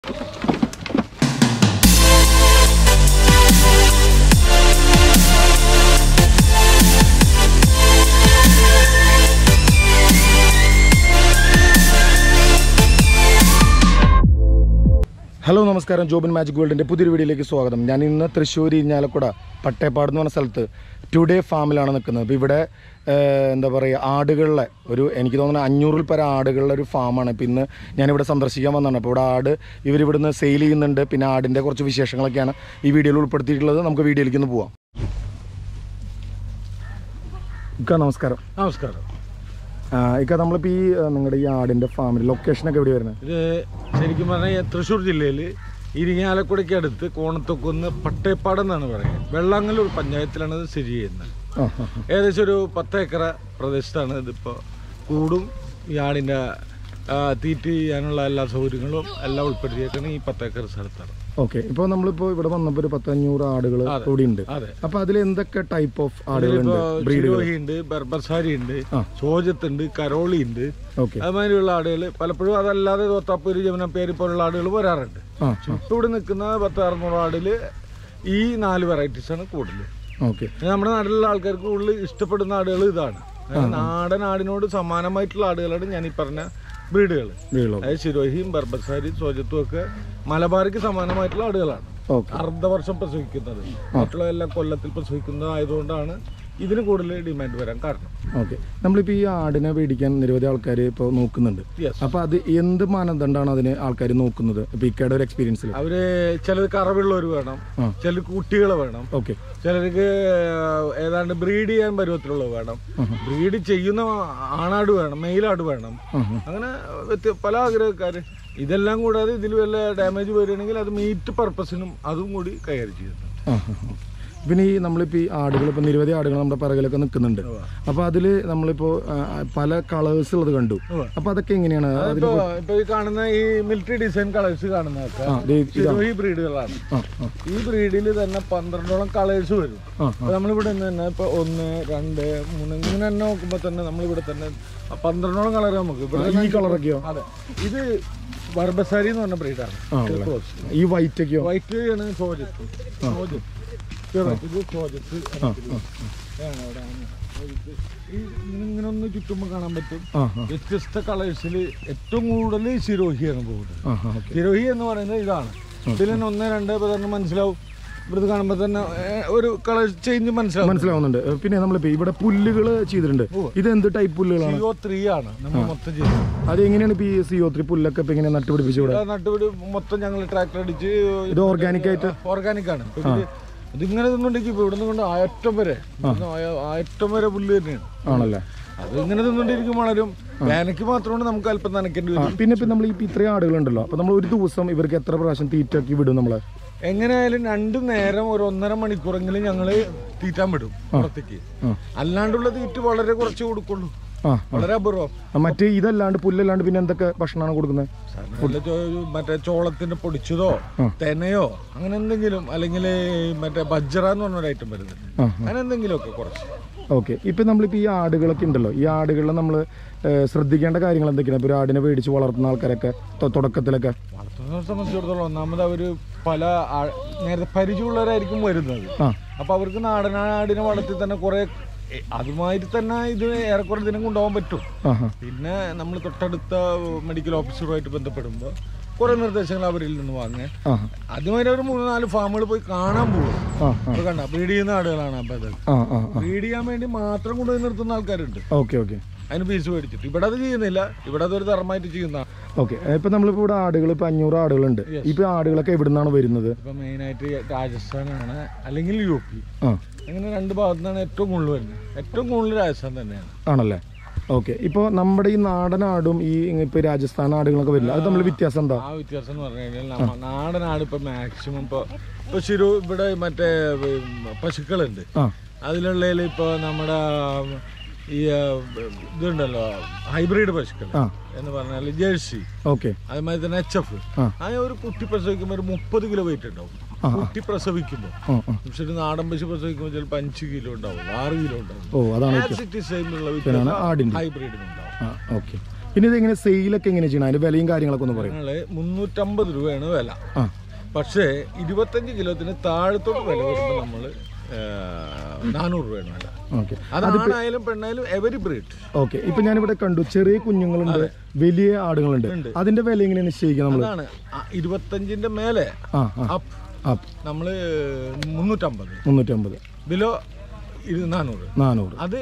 Hello നമസ്കാരം Jobin magic വേൾഡിൻ്റെ പുതിയൊരു വീഡിയോയിലേക്ക് സ്വാഗതം ഞാൻ ഇന്ന് തൃശ്ശൂർ ഇരിഞ്ഞാലക്കുട പട്ടേപ്പാട് എന്ന് പറഞ്ഞ സ്ഥലത്ത് ടുഡേ ഫാമിലാണ് നിൽക്കുന്നത് അപ്പോൾ ഇവിടെ ഏഹ്, എന്താ പറയുക ആടുകളിലെ ഒരു എനിക്ക് തോന്നുന്ന അഞ്ഞൂറിൽ പരം ആടുകളുടെ ഒരു ഫാമാണ് ഇപ്പോൾ ഇന്ന് ഞാനിവിടെ സന്ദർശിക്കാൻ വന്നതാണ് അപ്പോൾ ഇവിടെ ആട് ഇവരിവിടുന്ന് സെയിൽ ചെയ്യുന്നുണ്ട് പിന്നെ ആടിൻ്റെ കുറച്ച് വിശേഷങ്ങളൊക്കെയാണ് ഈ വീഡിയോയിൽ ഉൾപ്പെടുത്തിയിട്ടുള്ളത് നമുക്ക് വീഡിയോയിലേക്ക് ഒന്ന് പോവാം ഇക്ക നമസ്കാരം നമസ്കാരം ആ, ഇക്ക നമ്മളിപ്പോൾ ഈ ഏഹ്, നിങ്ങളുടെ ഈ ആടിൻ്റെ ഫാമിൽ ലൊക്കേഷനൊക്കെ എവിടെ വരുന്നത് ഇത് ശരിക്കും പറഞ്ഞാൽ തൃശ്ശൂർ ജില്ലയിൽ ഇരിങ്ങാലക്കുടയ്ക്ക് അടുത്ത് കോണത്തൊക്കുന്ന് പട്ടേപ്പാട് എന്നാണ് പറയുന്നത് വെള്ളാങ്ങല്ലൂർ പഞ്ചായത്തിലാണ് ഇത് സ്ഥിതി ചെയ്യുന്നത് ആ ആ ഏകദേശം ഒരു പത്ത് ഏക്കറ പ്രദേശത്താണ് ഇതിപ്പോൾ കൂടും ഈ ആടിൻ്റെ ആ, തീറ്റ ചെയ്യാനുള്ള എല്ലാ സൗകര്യങ്ങളും എല്ലാം ഉൾപ്പെടുത്തിയേക്കുന്നത് ഈ പത്ത് ഏക്കർ സ്ഥലത്താണ് ഓക്കെ ഇപ്പോൾ നമ്മളിപ്പോൾ ഇവിടെ വന്നപ്പോൾ ഒരു പത്തഞ്ഞൂറ് ആടുകൾ അതെ. കൂടി ഉണ്ട് അതെ അപ്പൊ അതിൽ എന്തൊക്കെ ടൈപ്പ് ഓഫ് ആടുകളുണ്ട് ഇതിലിപ്പോ ബ്രീഡുകൾ ചിരോഹി ഉണ്ട് ബർബസാരി ഉണ്ട് ആ. സോജത്തുണ്ട് കരോളി ഉണ്ട് ഓക്കെ അതുമാതിരിയുള്ള ആടുകൾ പലപ്പോഴും അതല്ലാതെ തോത്താപ്പൂര് ജമുനപ്പേരി പോലുള്ള ആടുകൾ വരാറുണ്ട് ആ ഇപ്പൊ ഇവിടെ നിൽക്കുന്ന പത്ത് അറുന്നൂറ് ആടില് ഈ നാല് വെറൈറ്റീസ് ആണ് കൂടുതൽ ഓക്കെ നമ്മുടെ നാട്ടിലുള്ള ആൾക്കാർക്ക് കൂടുതൽ ഇഷ്ടപ്പെടുന്ന ആടുകൾ ഇതാണ് അതായത് നാടൻ ആടിനോട് സമാനമായിട്ടുള്ള ആടുകളാണ് ഞാൻ ഈ പറഞ്ഞ ബ്രീഡുകൾ ബ്രീഡുകൾ അതായത് ശിരോഹിയും ബർബസാരി സോജത്തും ഒക്കെ മലബാറിക്ക് സമാനമായിട്ടുള്ള ആടുകളാണ് ഓക്കെ അർദ്ധവർഷം പ്രസവിക്കുന്നത് മറ്റുള്ള എല്ലാം കൊല്ലത്തിൽ പ്രസവിക്കുന്നത് ആയതുകൊണ്ടാണ് ഇതിന് കൂടുതൽ ഡിമാൻഡ് വരാൻ കാരണം ഓക്കെ നമ്മളിപ്പോൾ ഈ ആടിനെ മേടിക്കാൻ നിരവധി ആൾക്കാർ ഇപ്പോൾ നോക്കുന്നുണ്ട് യെസ് അപ്പൊ അത് എന്ത് മാനദണ്ഡമാണ് അതിന് ആൾക്കാർ നോക്കുന്നത് ഇപ്പൊ ഇക്കയുടെ ഒരു എക്സ്പീരിയൻസിൽ അവര് ചിലത് കറവുള്ളവർ വേണം ആ. ചിലർ കുട്ടികളെ വേണം ഓക്കെ ചിലർക്ക് ഏതാണ്ട് ബ്രീഡ് ചെയ്യാൻ പരുവത്തിലുള്ളത് വേണം ബ്രീഡ് ചെയ്യുന്ന ആണാട് വേണം മെയിലാട് വേണം അങ്ങനെ വ്യത്യ- പല ആഗ്രഹക്കാര് ഇതെല്ലാം കൂടാതെ ഇതിൽ വല്ല ഡാമേജ് വരികയാണെങ്കിൽ അത് മീറ്റ് പർപ്പസിനും അതും കൂടി കൈകാര്യം ചെയ്യുന്നു പിന്നെ ഈ നമ്മളിപ്പോൾ ഈ ആടുകൾ ഇപ്പം നിരവധി ആടുകൾ നമ്മുടെ പിറകിലൊക്കെ നിൽക്കുന്നുണ്ട് അപ്പോൾ അതിൽ നമ്മളിപ്പോൾ ആ, പല കളേഴ്സ് ഉള്ളത് കണ്ടു ഉവ്വ. അപ്പോൾ അതൊക്കെ എങ്ങനെയാണ് അതിൽ ഇപ്പൊ ഇപ്പൊ ഈ കാണുന്ന ഈ മിലിറ്ററി ഡിസൈൻ കളേഴ്സ് കാണുന്നതൊക്കെ ആ ദേ ഇതാ ഈ ബ്രീഡുകളാണ് ആ ആ ഈ ബ്രീഡിൽ തന്നെ പന്ത്രണ്ടോളം കളേഴ്സ് വരും ആ അപ്പൊ നമ്മളിവിടെ നിന്ന് തന്നെ ഇപ്പൊ ഒന്ന് രണ്ട് മൂന്ന് ഇങ്ങനെ തന്നെ നോക്കുമ്പോ തന്നെ നമ്മളിവിടെ തന്നെ ആ പന്ത്രണ്ടോളം കളർ നമുക്ക് ഇവിടെ ഈ കളറൊക്കെയോ അതെ ഇത് ബർബസാരി എന്ന് പറഞ്ഞ ബ്രീഡാണ് ആ ഉള്ള. ഈ വൈറ്റ് ഒക്കെയോ വൈറ്റ് ആണ് സോജത്ത് സോജത്ത് Pure white. ഇത് സോജത്ത് ആ ആ ആണ് അവിടെ ആണ്. ഇത് ഈ ഇങ്ങനെ ഇങ്ങനെ ഒന്ന് ചുറ്റുമ്പോൾ കാണാൻ പറ്റും ആ ആ വ്യത്യസ്ത കളേഴ്സിൽ ഏറ്റവും കൂടുതൽ ശിരോഹിയാണ് പോകുന്നത് ആ ആ ഓക്കെ ശിരോഹി എന്ന് പറയുന്നത് ഇതാണ് ഇതിൽ തന്നെ ഒന്ന് രണ്ട് ഇപ്പൊ തന്നെ മനസ്സിലാവും ഇവിടുത്തെ കാണുമ്പോൾ തന്നെ ഏ, ഒരു കളർ ചേഞ്ച് മനസ്സിലാവും മനസ്സിലാവുന്നുണ്ട് ഏ, പിന്നെ നമ്മളിപ്പോ ഇവിടെ പുല്ലുകൾ ചെയ്തിട്ടുണ്ട് ഇത് എന്ത് ടൈപ്പ് പുല്ലുകളാണ് സിഒ ത്രീ ആണ് നമ്മൾ മൊത്തം ചെയ്തത് അത് എങ്ങനെയാണ് ഇപ്പൊ ഈ സിഒ ത്രീ പുല്ലൊക്കെ ഇപ്പൊ ഇങ്ങനെ നട്ടുപിടിപ്പിച്ചു ഇവിടെ ആ നട്ടുപിടി മൊത്തം ഞങ്ങൾ ട്രാക്ടർ അടിച്ച് ഇത് ഓർഗാനിക് ആയിട്ട് ഓർഗാനിക് ആണ് ഇപ്പൊ ഇതില് ഇതിങ്ങനെ തിന്നുണ്ടെങ്കിൽ ഇപ്പൊ ഇവിടുന്ന് കൊണ്ട് ആയറ്റം വരെ ഇവിടുന്ന് ആയ- ആയറ്റം വരെ പുല്ല് തന്നെയാണ് ആണല്ലേ അത് ഇങ്ങനെ തിന്നുകൊണ്ടിരിക്കും വളരും വേനയ്ക്ക് മാത്രമാണ് നമുക്ക് അല്പം നനയ്ക്കേണ്ടി ആ, വരും പിന്നെ ഇപ്പൊ നമ്മൾ ഈ ഇത്രയും ആടുകളുണ്ടല്ലോ അപ്പൊ നമ്മൾ ഒരു ദിവസം ഇവർക്ക് എത്ര പ്രാവശ്യം തീറ്റാക്കി വിടും നമ്മള് എങ്ങനെയായാലും രണ്ടു നേരം ഒരു ഒന്നര മണിക്കൂറെങ്കിലും ഞങ്ങള് തീറ്റാൻ വിടും പുറത്തേക്ക് ആ. അല്ലാണ്ടുള്ള തീറ്റ വളരെ കുറച്ച് കൊടുക്കുള്ളൂ ആ വളരെ അപൂർവം ആ, മറ്റേ ഇതല്ലാണ്ട് പുല്ലല്ലാണ്ട് പിന്നെ എന്തൊക്കെ ഭക്ഷണമാണ് കൊടുക്കുന്നത് വല്ല ചോ- മറ്റേ ചോളത്തിന്റെ പൊടിച്ചതോ തെനയോ അങ്ങനെ എന്തെങ്കിലും അല്ലെങ്കിൽ മറ്റേ ബജ്റ എന്ന് പറഞ്ഞൊരു ഐറ്റം വരുന്നുണ്ട് ആ അങ്ങനെ എന്തെങ്കിലുമൊക്കെ കുറച്ച് ഓക്കെ ഇപ്പൊ നമ്മളിപ്പോ ഈ ആടുകളൊക്കെ ഉണ്ടല്ലോ ഈ ആടുകളിൽ നമ്മൾ ശ്രദ്ധിക്കേണ്ട കാര്യങ്ങൾ എന്തൊക്കെയാണ് ഇപ്പൊ ഒരു ആടിനെ മേടിച്ച് വളർത്തുന്ന ആൾക്കാരൊക്കെ തൊ- തുടക്കത്തിലൊക്കെ വളർത്തുന്നവരെ സംബന്ധിച്ചിടത്തോളം ഒന്നാമത് അവര് പല ആ- നേരത്തെ പരിചയമുള്ളവരായിരിക്കും വരുന്നത് ആ അപ്പൊ അവർക്ക് നാടനാടിനെ വളർത്തി തന്നെ കുറെ എ- അതുമായിട്ട് തന്നെ ഇത് ഏറെക്കുറെ ദിനം കൊണ്ടുപോകാൻ പറ്റും ആ ആ പിന്നെ നമ്മൾ തൊട്ടടുത്ത മെഡിക്കൽ ഓഫീസറുമായിട്ട് ബന്ധപ്പെടുമ്പോൾ കുറെ നിർദ്ദേശങ്ങൾ അവരിൽ നിന്ന് വാങ്ങുക ആ അതുമാതിരി അവർ മൂന്ന് നാല് ഫാമുകൾ പോയി കാണാൻ പോകും ആ ആ ഇപ്പൊ കണ്ട ബ്രീഡ് ചെയ്യുന്ന ആടുകളാണ് അപ്പൊ അത് ആ ആ ആ ബ്രീഡ് ചെയ്യാൻ വേണ്ടി മാത്രം കൊണ്ടുപോയി നിർത്തുന്ന ആൾക്കാരുണ്ട് ഓക്കെ ഓക്കെ അതിന് പീസ് മേടിച്ചിട്ട് ഇവിടെ അത് ചെയ്യുന്നില്ല ഇവിടെ അതൊരു തരമായിട്ട് ചെയ്യുന്ന ഓക്കെ ഇപ്പൊ നമ്മളിപ്പോ ഇവിടെ ആടുകൾ ഇപ്പൊ അഞ്ഞൂറ് ആടുകളുണ്ട് ഇപ്പൊ ആടുകളൊക്കെ എവിടുന്നാണ് വരുന്നത് ഇപ്പൊ മെയിനായിട്ട് രാജസ്ഥാനാണ് അല്ലെങ്കിൽ യു പി ആ അങ്ങനെ രണ്ട് ഭാഗത്തു നിന്നാണ് ഏറ്റവും കൂടുതൽ വരുന്നത് ഏറ്റവും കൂടുതൽ രാജസ്ഥാൻ തന്നെയാണ് ആണല്ലേ ഓക്കെ ഇപ്പോൾ നമ്മുടെ ഈ നാടൻ ആടും ഈ ഇപ്പൊ രാജസ്ഥാൻ ആടുകളൊക്കെ വരില്ല അത് തമ്മിൽ വ്യത്യാസം എന്താ ആ വ്യത്യാസം എന്ന് പറഞ്ഞു കഴിഞ്ഞാൽ നമ്മ നാടനാട് ഇപ്പൊ മാക്സിമം ഇപ്പൊ ഇപ്പൊ ശിരു ഇവിടെ മറ്റേ ഉം, പശുക്കളുണ്ട് ആ അതിലുള്ളതിൽ ഇപ്പൊ നമ്മുടെ ഈ ആ, ഇതുണ്ടല്ലോ ഹൈബ്രിഡ് പശുക്കൾ ആ എന്ന് പറഞ്ഞാൽ ജേഴ്സി ഓക്കെ അതുമാതിരി തന്നെ എച്ച് എഫ് ആ. ആ ഒരു കുട്ടി പ്രസവിക്കുമ്പോൾ ഒരു മുപ്പത് കിലോ വെയിറ്റ് ഉണ്ടാവും ആ. കുട്ടി പ്രസവിക്കുമ്പോൾ ആ ആ പക്ഷെ ഒരു നാടൻ പശു പ്രസവിക്കുമ്പോൾ ചിലപ്പോൾ അഞ്ച് കിലോ ഉണ്ടാവും ആറ് കിലോ ഉണ്ടാവും ഓ അതാണ് As it is same ഉള്ള പിന്നാണ് ആടിൻ്റെ ഹൈബ്രിഡിനുണ്ടാവും ആ ഓക്കെ പിന്നെ ഇത് എങ്ങനെ സെയിലൊക്കെ എങ്ങനെ ചെയ്യണം അതിന്റെ വിലയും കാര്യങ്ങളൊക്കെ ഒന്ന് പറയും ഞങ്ങള് മുന്നൂറ്റമ്പത് രൂപയാണ് വില ആ പക്ഷേ ഇരുപത്തഞ്ച് കിലോത്തിന് താഴത്തോട്ട് വില വരുമ്പോൾ നമ്മൾ നാനൂറ് രൂപയാണ് വില ഓക്കെ അത് ആണായാലും പെണ്ണായാലും എവരി ബ്രീഡ് ഓക്കെ ഇപ്പൊ ഞാനിവിടെ കണ്ടു ചെറിയ കുഞ്ഞുങ്ങളുണ്ട് വലിയ ആടുകളുണ്ട് അതിന്റെ വില എങ്ങനെ നിശ്ചയിക്കുക നമ്മൾ അതാണ് ആ ഇരുപത്തഞ്ചിന്റെ മേലെ ആ ആ അപ്പ് ആ നമ്മൾ മുന്നൂറ്റമ്പത് മുന്നൂറ്റമ്പത് ബിലോ ഇത് നാനൂറ് നാനൂറ് അത്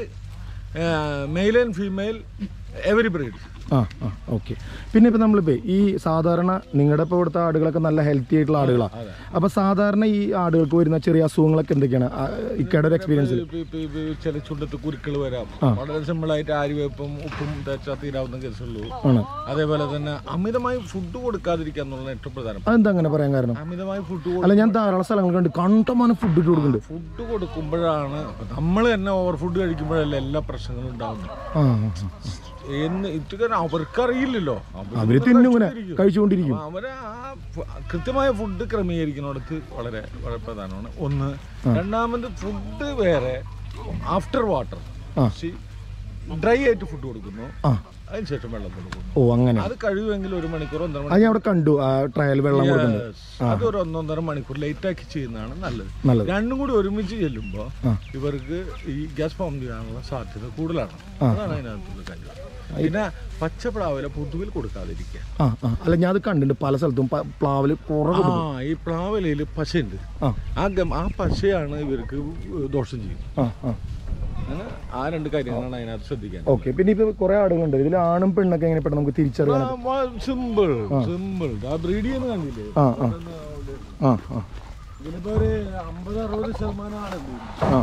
male and female every breed ആ ആ ഓക്കെ പിന്നെ ഇപ്പൊ നമ്മളിപ്പോ ഈ സാധാരണ നിങ്ങളുടെ ഇപ്പോൾ ഇവിടുത്തെ ആടുകളൊക്കെ നല്ല ഹെൽത്തി ആയിട്ടുള്ള ആടുകളാണ് അതെ. അപ്പൊ സാധാരണ ഈ ആടുകൾക്ക് വരുന്ന ചെറിയ അസുഖങ്ങളൊക്കെ എന്തൊക്കെയാണ് ആ, ഇക്കയുടെ ഒരു എക്സ്പീരിയൻസിൽ ചില ചുണ്ടത്ത് കുരുക്കൾ വരാം വളരെ സിമ്പിളായിട്ട് ആര്യവേപ്പും ഉപ്പും തേച്ചാൽ തീരാവുന്ന കേസുള്ളൂ ആണ് അതേപോലെ തന്നെ അമിതമായി ഫുഡ് കൊടുക്കാതിരിക്കുക എന്നുള്ളത് ഏറ്റവും പ്രധാനം അതെന്താ അങ്ങനെ പറയാൻ കാരണം അമിതമായി ഫുഡ് അല്ല ഞാൻ ധാരാളം സ്ഥലങ്ങൾ കണ്ട് കണ്ടമാനം ഫുഡ് ഇട്ട് കൊടുക്കുന്നുണ്ട് ഫുഡ് കൊടുക്കുമ്പോഴാണ് നമ്മൾ തന്നെ ഓവർ ഫുഡ് കഴിക്കുമ്പോഴല്ലേ എല്ലാ പ്രശ്നങ്ങളും ഉണ്ടാകുന്നത് ആ ആ, ആ. എന്ന് ഇത് അവർക്കറിയില്ലല്ലോ അവര് അവര് തിന്നും ഇങ്ങനെ കഴിച്ചുകൊണ്ടിരിക്കും അവര് ആ ഫ- കൃത്യമായ ഫുഡ് ക്രമീകരിക്കുന്നിടത്ത് വളരെ വളരെ പ്രധാനമാണ് ഒന്ന് രണ്ടാമത് ഫുഡ് വേറെ ആഫ്റ്റർ വാട്ടർ ആ. ഡ്രൈ ആയിട്ട് ഫുഡ് കൊടുക്കുന്നു ആ അതിനുശേഷം വെള്ളം കൊടുക്കുന്നു ഓ അങ്ങനെ അത് കഴിയുമെങ്കിൽ ഒരു മണിക്കൂർ ഒന്നര അത് ഞാൻ അവിടെ കണ്ടു ആ ട്രയൽ വെള്ളം കൊടുക്കുന്നത് മണിക്കൂർ അത് ഒരു ഒന്നൊന്നര മണിക്കൂർ ലേറ്റ് ആക്കി ചെയ്യുന്നതാണ് നല്ലത് നല്ലത് രണ്ടും കൂടി ഒരുമിച്ച് ചെല്ലുമ്പോൾ ആ. ഇവർക്ക് ഈ ഗ്യാസ് ഫോം ചെയ്യാനുള്ള സാധ്യത കൂടുതലാണ് അതാണ് അതിനകത്തുള്ള കാര്യം പിന്നെ പച്ചപ്ലാവില പൊതുവിൽ കൊടുക്കാതിരിക്കുക ആ ആ അല്ല ഞാൻ അത് കണ്ടിട്ടുണ്ട് പല സ്ഥലത്തും പ- പ്ലാവില് കുറവ് ആ ഈ പ്ലാവിലയിൽ പശയുണ്ട് ആ ആ ഗം ആ പശയാണ് ഇവർക്ക് ദോഷം ചെയ്യും ആ ആ അങ്ങനെ ആ രണ്ട് കാര്യങ്ങളാണ് അതിനകത്ത് ശ്രദ്ധിക്കാൻ ഓക്കെ പിന്നെ ഇപ്പൊ കുറെ ആടുകളുണ്ട് ഇതിൽ ആണും പെണ്ണൊക്കെ എങ്ങനെ പെട്ടെന്ന് നമുക്ക് തിരിച്ചറിയാൻ സിമ്പിൾ സിമ്പിൾ ആ ബ്രീഡ് ചെയ്യുന്ന കണ്ടില്ലേ ആ ആ ആ ആ ഇതിലിപ്പോ ഒരു അമ്പത് അറുപത് ശതമാനം ആടുണ്ട് ആ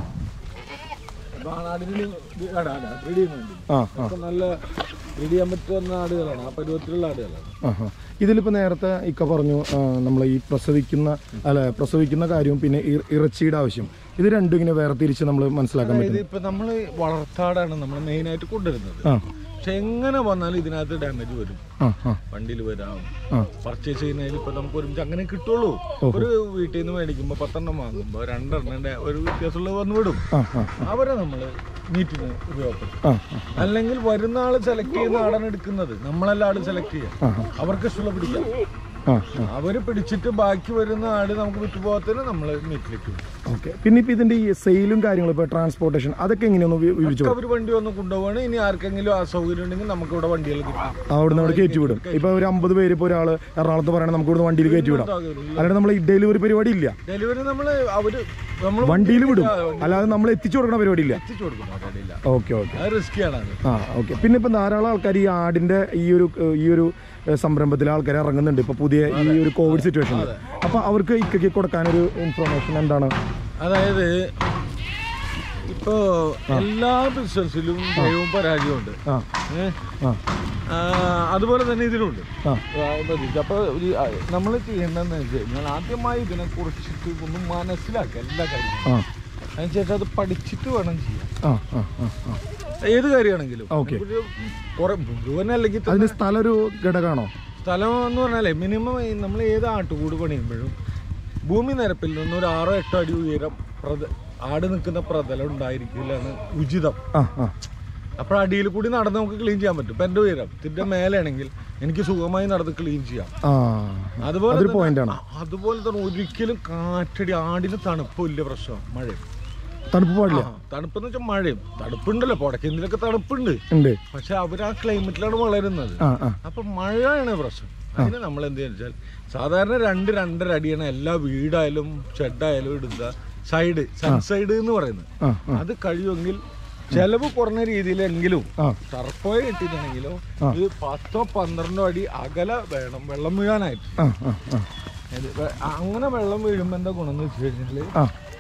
അപ്പൊ ആടിന് ബ്രീഡ് ചെയ്യുന്നുണ്ട് ആ അപ്പൊ നല്ല ബ്രീഡ് ചെയ്യാൻ പറ്റുന്ന ആടുകളാണ് ആ പരുവത്തിലുള്ള ആടുകളാണ് ആഹാ. ഇതിലിപ്പോ നേരത്തെ ഇക്ക പറഞ്ഞു നമ്മൾ ഈ പ്രസവിക്കുന്ന അല്ല പ്രസവിക്കുന്ന കാര്യവും പിന്നെ ഇ- ഇറച്ചിയുടെ ആവശ്യം ഇത് രണ്ടും ഇങ്ങനെ വേർതിരിച്ച് നമ്മൾ മനസ്സിലാക്കാൻ പറ്റും ഇത് ഇപ്പൊ നമ്മള് വളർത്താടാണ് നമ്മൾ മെയിൻ ആയിട്ട് കൊണ്ടുവരുന്നത് ആ പക്ഷെ എങ്ങനെ വന്നാലും ഇതിനകത്ത് ഡാമേജ് വരും ആ ആ വണ്ടിയിൽ വരാം ആ പർച്ചേസ് ചെയ്യുന്നതിൽ ഇപ്പൊ നമുക്ക് ഒരുമിച്ച് അങ്ങനെ കിട്ടുള്ളൂ ഒരു വീട്ടിൽ നിന്ന് മേടിക്കുമ്പോ പത്തെണ്ണം വാങ്ങുമ്പോ രണ്ടെണ്ണന്റെ ഒരു വ്യത്യാസമുള്ളത് വന്നു വിടും ആ ആ അവരെ നമ്മള് മീറ്റിന് ഉപയോഗപ്പെടുത്തും ആ ആ അല്ലെങ്കിൽ വരുന്ന ആള് സെലക്ട് ചെയ്യുന്ന ആടാണ് എടുക്കുന്നത് നമ്മളല്ല ആള് സെലക്ട് ചെയ്യാം ആ അവർക്ക് ഇഷ്ടമുള്ള പിടിക്കാം ആ ആ അവര് പിടിച്ചിട്ട് ബാക്കി വരുന്ന ആട് നമുക്ക് വിറ്റുപോകത്തിന് നമ്മൾ മീറ്റിലേക്ക് വിടും ഓക്കെ പിന്നെ ഇപ്പൊ ഇതിന്റെ ഈ സെയിലും കാര്യങ്ങളും ഇപ്പൊ ട്രാൻസ്പോർട്ടേഷൻ അതൊക്കെ എങ്ങനെയൊന്ന് വി- വിവരിച്ചു അവർ വണ്ടി വന്ന് കൊണ്ടുപോവാണ് ഇനി ആർക്കെങ്കിലും അസൗകര്യം ഉണ്ടെങ്കിൽ നമുക്ക് ഇവിടെ വണ്ടികൾ കിട്ടും അവിടുന്ന് അവിടെ കയറ്റി വിടും ഇപ്പൊ ഒരു അമ്പത് പേര് ഇപ്പൊ ഒരാൾ എറണാകുളത്ത് പറയണത് നമുക്ക് ഇവിടുന്ന് വണ്ടിയിൽ കയറ്റി വിടാം അല്ലാണ്ട് നമ്മൾ ഡെലിവറി പരിപാടി ഇല്ല ഡെലിവറി നമ്മള് അവര് നമ്മൾ വണ്ടിയിൽ വിടും അല്ലാതെ നമ്മൾ എത്തിച്ചു കൊടുക്കുന്ന പരിപാടി ഇല്ല എത്തിച്ചു കൊടുക്കും അവരുടെ ഓക്കെ ഓക്കെ അത് റിസ്കിയാണ് അത് ആ ഓക്കെ പിന്നെ ഇപ്പൊ ധാരാളം ആൾക്കാർ ഈ ആടിന്റെ ഈ ഒരു ഈ ഒരു ഏഹ്, സംരംഭത്തിൽ ആൾക്കാർ ഇറങ്ങുന്നുണ്ട് ഇപ്പൊ പുതിയ ഈ ഒരു കോവിഡ് സിറ്റുവേഷനിൽ അപ്പൊ അവർക്ക് ഇക്കയ്ക്ക് കൊടുക്കാനൊരു ഇൻഫർമേഷൻ എന്താണ് അതായത് ഇപ്പോ എല്ലാ ബിസിനസ്സിലും ജയവും പരാജയമുണ്ട് ആ ഏ? ആ ആ, അതുപോലെ തന്നെ ഇതിലുണ്ട് ആ അപ്പോൾ നമ്മൾ ചെയ്യേണ്ടതെന്ന് വെച്ച് കഴിഞ്ഞാൽ ആദ്യമായി ഇതിനെ കുറിച്ചിട്ട് ഒന്ന് മനസ്സിലാക്കുക എല്ലാ കാര്യങ്ങളും ആ അതിനുശേഷം അത് പഠിച്ചിട്ട് വേണം ചെയ്യാൻ ആ ആ ആ ആ ഏത് കാര്യമാണെങ്കിലും Okay. ഒരു കുറെ മുഴുവൻ അല്ലെങ്കിൽ തന്നെ അതിന് സ്ഥലം ഒരു ഘടകമാണോ സ്ഥലം എന്ന് പറഞ്ഞാലേ മിനിമം നമ്മൾ ഏത് ആട്ടുകൂട് പണിയുമ്പോഴും ഭൂമി നിരപ്പിൽ നിന്ന് ഒരു ആറോ എട്ടോ അടി ഉയരം പ്രത ആട് നിൽക്കുന്ന പ്രതലം ഉണ്ടായിരിക്കില്ലാണ് ഉചിതം ആ ആ അപ്പോൾ അടിയിൽ കൂടി നടന്ന് നമുക്ക് ക്ലീൻ ചെയ്യാൻ പറ്റും ഇപ്പം എൻ്റെ ഉയരം ഇതിൻ്റെ മേലെയാണെങ്കിൽ എനിക്ക് സുഖമായി നടന്ന് ക്ലീൻ ചെയ്യാം ആ അതുപോലെ അതൊരു തന്നെ- പോയിന്റ് ആണ് ആ, അതുപോലെ തന്നെ ഒരിക്കലും കാറ്റടി ആടിന് തണുപ്പ് വലിയ പ്രശ്നം മഴയും തണുപ്പ് പാടില്ല ആ, തണുപ്പെന്ന് വെച്ചാൽ മഴയും തണുപ്പുണ്ടല്ലോ പുടക്കെന്തിലൊക്കെ തണുപ്പുണ്ട് ഉണ്ട് പക്ഷെ അവർ ആ ക്ലൈമറ്റിലാണ് വളരുന്നത് ആ ആ അപ്പൊ മഴയാണ് പ്രശ്നം അതിന് നമ്മൾ എന്ത് വെച്ചാൽ സാധാരണ രണ്ട് രണ്ടര അടിയാണ് എല്ലാ വീടായാലും ഷെഡായാലും ഇടുന്ന സൈഡ് സൺസൈഡ് എന്ന് പറയുന്നത് ആ ആ അത് കഴിയുമെങ്കിൽ ചെലവ് കുറഞ്ഞ രീതിയിലെങ്കിലും ആ ടർപ്പോയെ കിട്ടിയിട്ടുണ്ടെങ്കിലോ ഇത് പത്തോ പന്ത്രണ്ടോ അടി അകല വേണം വെള്ളം വീഴാനായിട്ട് ആ ആ ആ ഇത് വെ- അങ്ങനെ വെള്ളം വീഴുമ്പോൾ എന്താ ഗുണം എന്ന് വെച്ച് കഴിഞ്ഞാല് ആ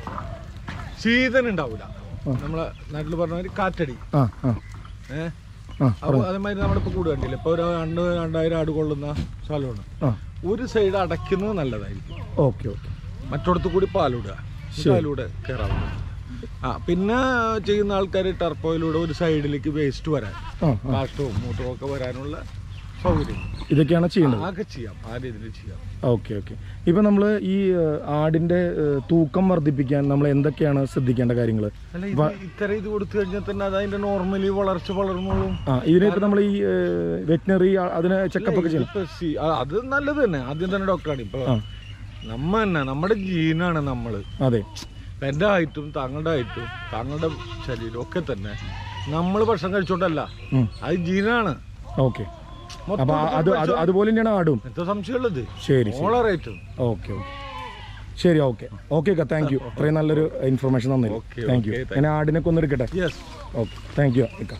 ശീതൻ ഉണ്ടാവില്ല നമ്മളെ നാട്ടിൽ പറഞ്ഞ മാതിരി കാറ്റടി ആ ആ ഏഹ് ആ അപ്പോൾ അതേമാതിരി നമ്മളിപ്പോൾ കൂട് കണ്ടില്ല ഇപ്പോൾ ഒരു രണ്ട് രണ്ടായിരം ആട് കൊള്ളുന്ന സ്ഥലമാണ് ആ ഒരു സൈഡ് അടയ്ക്കുന്നത് നല്ലതായിരിക്കും ഓക്കെ ഓക്കെ മറ്റോടത്ത് കൂടി പാലിടുക പാലൂടെ കയറാവുന്നത് ആ പിന്നെ ചെയ്യുന്ന ആൾക്കാർ ടർപ്പോയിലൂടെ ഒരു സൈഡിലേക്ക് വേസ്റ്റ് വരാൻ ആ കാഷ്ടവും മൂത്രവും ഒക്കെ വരാനുള്ള സൗകര്യം ഇതൊക്കെയാണ് ചെയ്യേണ്ടത് ആകെ ചെയ്യാം ആ രീതിയിൽ ചെയ്യാം ഓക്കെ ഓക്കെ ഇപ്പം നമ്മൾ ഈ ഏഹ്, ആടിൻ്റെ ഏഹ്, തൂക്കം വർദ്ധിപ്പിക്കാൻ നമ്മൾ എന്തൊക്കെയാണ് ശ്രദ്ധിക്കേണ്ട കാര്യങ്ങൾ അല്ല ഇത് ഇത്ര ഇത് കൊടുത്തു കഴിഞ്ഞാൽ തന്നെ അത് അതിന്റെ നോർമലി വളർച്ച വളർന്നോളും ആ ഇതിനെ ഇപ്പം നമ്മൾ ഈ വെറ്റിനറി അതിന് ചെക്കപ്പ് ഒക്കെ ചെയ്യണം ഇപ്പൊ സി- ആ, അത് നല്ലത് തന്നെ ആദ്യം തന്നെ ഡോക്ടറാണ് ഇപ്പൊ ആ. നമ്മ തന്നെ നമ്മുടെ ജീനാണ് നമ്മള് അതെ ഇപ്പൊ എന്റെ ഹൈറ്റും താങ്കളുടെ ഹൈറ്റും താങ്കളുടെ ശരീരം ഒക്കെ തന്നെ നമ്മൾ ഭക്ഷണം കഴിച്ചോണ്ടല്ല ഉം. അത് ജീനാണ് ഓക്കെ മൊത്തം അപ്പം അത് അത് അതുപോലെ തന്നെയാണ് ആടും എന്താ സംശയമുള്ളത് ശരി ശരി ഓളറേറ്റും ഓക്കെ ഓക്കെ ശരി ഓക്കെ ഓക്കെ അക്ക താങ്ക് യു ഇത്രയും നല്ലൊരു ഇൻഫർമേഷൻ തന്നില്ല Okay, thank you okay, thank ഞാൻ ആടിനൊക്കെ ഒന്ന് എടുക്കട്ടെ യെസ് ഓക്കെ താങ്ക് യു ഇക്ക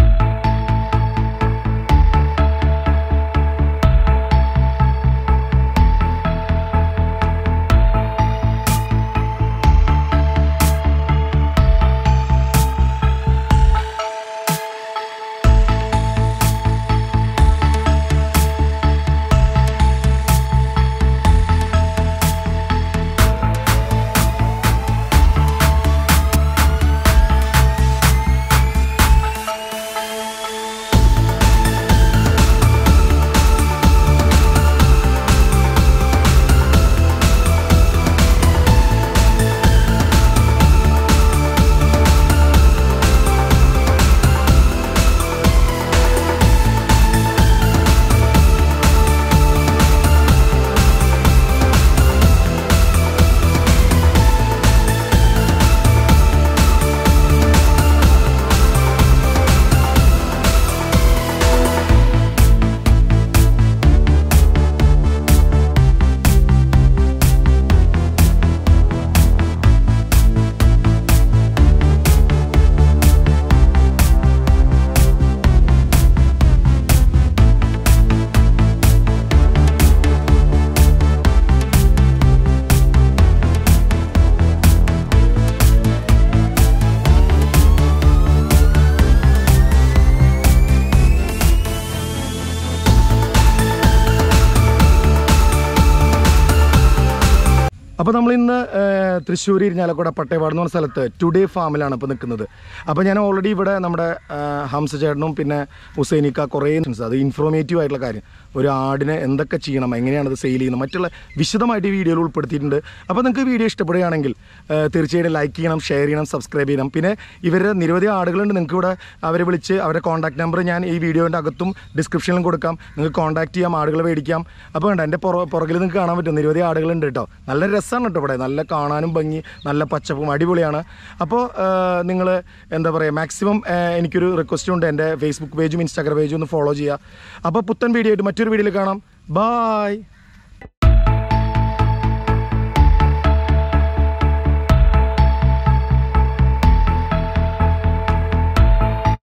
അപ്പോൾ നമ്മൾ ഇന്ന് ഏഹ്, തൃശ്ശൂർ ഇരിഞ്ഞാലക്കുട പട്ടേപാട് എന്ന് പറഞ്ഞ സ്ഥലത്ത് ടുഡേ ഫാമിലാണ് ഇപ്പോൾ നിൽക്കുന്നത് അപ്പോൾ ഞാൻ ഓൾറെഡി ഇവിടെ നമ്മുടെ ഏഹ്, ഹംസ ചേട്ടനും പിന്നെ ഹുസൈനിക്ക കുറേ അത് ഇൻഫോർമേറ്റീവ് ആയിട്ടുള്ള കാര്യം ഒരു ആടിനെ എന്തൊക്കെ ചെയ്യണം എങ്ങനെയാണ് അത് സെയിൽ ചെയ്യുന്നത് മറ്റുള്ള വിശദമായിട്ട് ഈ വീഡിയോയിൽ ഉൾപ്പെടുത്തിയിട്ടുണ്ട് അപ്പോൾ നിങ്ങൾക്ക് വീഡിയോ ഇഷ്ടപ്പെടുകയാണെങ്കിൽ ഏഹ്, തീർച്ചയായിട്ടും ലൈക്ക് ചെയ്യണം ഷെയർ ചെയ്യണം സബ്സ്ക്രൈബ് ചെയ്യണം പിന്നെ ഇവരുടെ നിരവധി ആടുകളുണ്ട് നിങ്ങൾക്ക് ഇവിടെ അവരെ വിളിച്ച് അവരുടെ കോൺടാക്ട് നമ്പർ ഞാൻ ഈ വീഡിയോൻ്റെ അകത്തും ഡിസ്ക്രിപ്ഷനിലും കൊടുക്കാം നിങ്ങൾക്ക് കോൺടാക്ട് ചെയ്യാം ആടുകൾ മേടിക്കാം അപ്പോൾ വേണ്ട എൻ്റെ പുറ പുറകിൽ നിങ്ങൾക്ക് കാണാൻ പറ്റും നിരവധി ആടുകളുണ്ട് കേട്ടോ നല്ല രസമാണ് കേട്ടോ ഇവിടെ നല്ല കാണാനും ഭംഗി നല്ല പച്ചപ്പും അടിപൊളിയാണ് അപ്പോൾ നിങ്ങൾ എന്താ പറയുക മാക്സിമം എനിക്കൊരു റിക്വസ്റ്റ് ഉണ്ട് എൻ്റെ ഫേസ്ബുക്ക് പേജും ഇൻസ്റ്റാഗ്രാം പേജും ഒന്ന് ഫോളോ ചെയ്യുക അപ്പോൾ പുത്തൻ വീഡിയോ ആയിട്ട് മറ്റൊരു വീഡിയോയിൽ കാണാം ബായ്